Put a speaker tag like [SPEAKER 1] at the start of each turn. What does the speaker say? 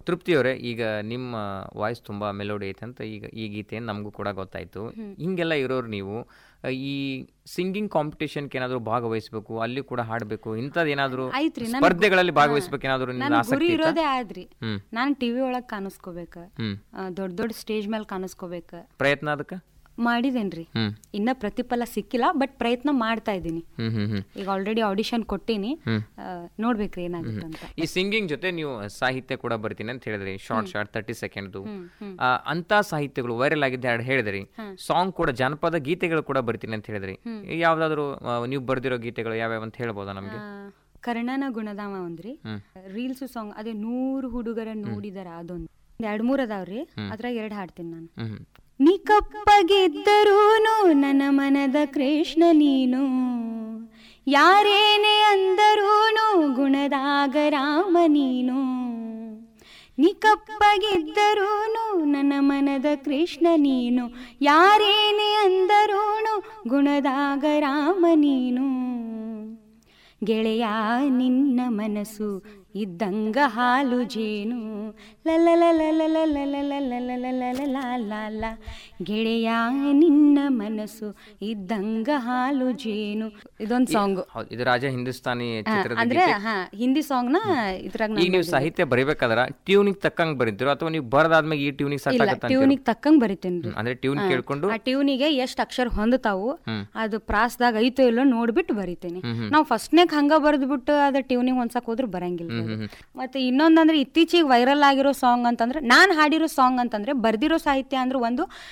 [SPEAKER 1] ತೃಪ್ತಿಯವರೇ ಈಗ ನಿಮ್ಮ ವಾಯ್ಸ್ ತುಂಬ ಮೆಲೋಡಿ ಐತೆ ಅಂತ ಈಗ ಈ ಗೀತೆ ನಮಗೂ ಕೂಡ ಗೊತ್ತಾಯಿತು ಹಿಂಗೆಲ್ಲ ಇರೋರು ನೀವು ಆ, ಈ ಸಿಂಗಿಂಗ್ ಕಾಂಪಿಟೇಷನ್ಗೆ ಏನಾದರೂ ಭಾಗವಹಿಸಬೇಕು ಅಲ್ಲಿ ಕೂಡ ಹಾಡಬೇಕು ಇಂಥದ್ದು ಏನಾದರೂ
[SPEAKER 2] ಐತ್ರಿ ನನ್
[SPEAKER 1] ಸ್ಪರ್ಧೆಗಳಲ್ಲಿ ಭಾಗವಹಿಸ್ಬೇಕು ಏನಾದರೂ ನಿಮ್ಗೆ
[SPEAKER 2] ನನ್ನ
[SPEAKER 1] ಆಸಕ್ತಿ
[SPEAKER 2] ಗುರಿ
[SPEAKER 1] ಇತ್ತಾ?
[SPEAKER 2] ಇರೋದೇ ಆದ್ರಿ
[SPEAKER 1] ಹ್ಮ್.
[SPEAKER 2] ನಾನು ಟಿವಿ ಒಳಗ್ ಕಾಣಿಸ್ಕೋಬೇಕ
[SPEAKER 1] ಹ್ಮ್
[SPEAKER 2] ದೊಡ್ಡ ದೊಡ್ಡ ಸ್ಟೇಜ್ ಮೇಲೆ ಕಾಣಿಸ್ಕೋಬೇಕ
[SPEAKER 1] ಪ್ರಯತ್ನ ಅದಕ್ಕೆ
[SPEAKER 2] ಮಾಡಿದೇನ್ರಿ
[SPEAKER 1] ಹ್ಮ್
[SPEAKER 2] ಇನ್ನ ಪ್ರತಿಫಲ ಸಿಕ್ಕಿಲ್ಲ ಬಟ್ ಪ್ರಯತ್ನ ಮಾಡ್ತಾ ಇದ್ದೀನಿ
[SPEAKER 1] ಹ್ಮ್ ಹ್ಮ್ ಹ್ಮ್
[SPEAKER 2] ಈಗ ಆಲ್ರೆಡಿ ಆಡಿಷನ್ ಕೊಟ್ಟಿನಿ
[SPEAKER 1] ಹ್ಮ್.
[SPEAKER 2] ಆ, ನೋಡ್ಬೇಕ್ರಿ ಏನಾಗುತ್ತೆ ಅಂತ
[SPEAKER 1] ಈ ಸಿಂಗಿಂಗ್ ಜೊತೆ ನೀವು ಸಾಹಿತ್ಯ ಕೂಡ ಬರ್ತೀನಿ ಅಂತ ಹೇಳಿದ್ರಿ ಶಾರ್ಟ್ ಶಾರ್ಟ್ ತರ್ಟಿ ಸೆಕೆಂಡ್ದು
[SPEAKER 2] ಹ್ಮ್.
[SPEAKER 1] ಅಂತ ಸಾಹಿತ್ಯಗಳು ವೈರಲ್ ಆಗಿದ್ದ ಹಾಡು ಹೇಳಿದ್ರಿ ಸಾಂಗ್ ಕೂಡ ಜಾನಪದ ಗೀತೆಗಳು ಕೂಡ ಬರ್ತೀನಿ ಅಂತ ಹೇಳಿದ್ರಿ ಯಾವ್ದಾದ್ರು ಆ, ನೀವು ಬರ್ದಿರೋ ಗೀತೆಗಳು ಯಾವ್ಯಾವ ಅಂತ ಹೇಳ್ಬೋದಾ ನಮ್ಗೆ
[SPEAKER 2] ಆ, ಕರ್ಣನ ಗುಣಧಾಮ ಒಂದ್ರಿ
[SPEAKER 1] ಹ್ಮ್.
[SPEAKER 2] ರೀಲ್ಸ್ ಸಾಂಗ್ ಅದೇ ನೂರು ಹುಡುಗರ ನೋಡಿದಾರ ಅದೊಂದು ಒಂದ್ ಎರಡ್ ಮೂರ್ ಅದಾವ್ರಿ ಅದ್ರಾಗ ಎರಡ್ ಹಾಡ್ತೀನಿ ನಾನು
[SPEAKER 1] ಹ್ಮ್ ಹ್ಮ್.
[SPEAKER 2] ನೀ ಕಪ್ಪಗಿದ್ದರೂನು ನನ್ನ ಮನದ ಕೃಷ್ಣ ನೀನು ಯಾರೇನೇ ಅಂದರೂನು ಗುಣದಾಗ ರಾಮ ನೀನು ನೀ ಕಪ್ಪಗಿದ್ದರೂನು ನನ್ನ ಮನದ ಕೃಷ್ಣ ನೀನು ಯಾರೇನೇ ಅಂದರೂನು ಗುಣದಾಗ ರಾಮ ನೀನು ಗೆಳೆಯ ನಿನ್ನ ಮನಸ್ಸು ಇದ್ದಂಗ ಹಾಲು ಜೇನು ಲಲಲಲಲಲಲಲಲಲಲಲಲಲಲಲಲ. ಗೆಳೆಯ ನಿನ್ನ ಮನಸ್ಸು ಇದ್ದಂಗ ಹಾಲು ಜೇನು ಇದೊಂದು ಸಾಂಗ್
[SPEAKER 1] ಹೌದು ಇದು ರಾಜ ಹಿಂದೂಸ್ತಾನಿ ಚಿತ್ರದ
[SPEAKER 2] ಅಂದ್ರೆ
[SPEAKER 1] ಗೀತೆ.
[SPEAKER 2] ಹಾ ಹಿಂದಿ ಸಾಂಗ್ ನ ಇದ್ರಾಗ
[SPEAKER 1] ಈಗ ನೀವು ಸಾಹಿತ್ಯ ಬರಿಬೇಕಾದ್ರ ಟ್ಯೂನಿಗೆ ತಕ್ಕಂಗ್ ಬರೀತಿರೋ ಅಥವಾ ನೀವು ಬರದಾದ್ಮೇಲೆ ಈ ಟ್ಯೂನಿಗೆ ಸಟ್
[SPEAKER 2] ಇಲ್ಲ
[SPEAKER 1] ಆಗತ್ತ
[SPEAKER 2] ಟ್ಯೂನಿಗೆ ತಕ್ಕಂಗ್ ಬರಿತೇನ್ರಿ
[SPEAKER 1] ಅಂದ್ರೆ ಟ್ಯೂನ್ ಕೇಳ್ಕೊಂಡು
[SPEAKER 2] ಆ ಟ್ಯೂನಿಗೆ ಎಷ್ಟ್ ಅಕ್ಷರ ಹೊಂದುತ್ತಾವು ಅದು ಪ್ರಾಸ್ದಾಗ ಐತೋ ಇಲ್ಲೋ ನೋಡ್ಬಿಟ್ಟು ಬರಿತೇನೆ ನಾವು ಫಸ್ಟ್ನೇಗ್ ಹಂಗ ಬರ್ದ್ಬಿಟ್ಟು ಅದ ಟ್ಯೂನಿಗೆ ಹೊಂದ್ಸಕ್ ಹೋದ್ರೆ ಬರಂಗಿಲ್ಲ ಅದು. ಮತ್ತೆ ಇನ್ನೊಂದಂದ್ರೆ ಇತ್ತೀಚೆಗೆ ವೈರಲ್ ಆಗಿರೋ ಸಾಂಗ್ ಅಂತಂದ್ರೆ ನಾನ್ ಹಾಡಿರೋ ಸಾಂಗ್ ಅಂತಂದ್ರೆ ಬರ್ದಿರೋ ಸಾಹಿತ್ಯ ಅಂದ್ರೆ ಒಂದು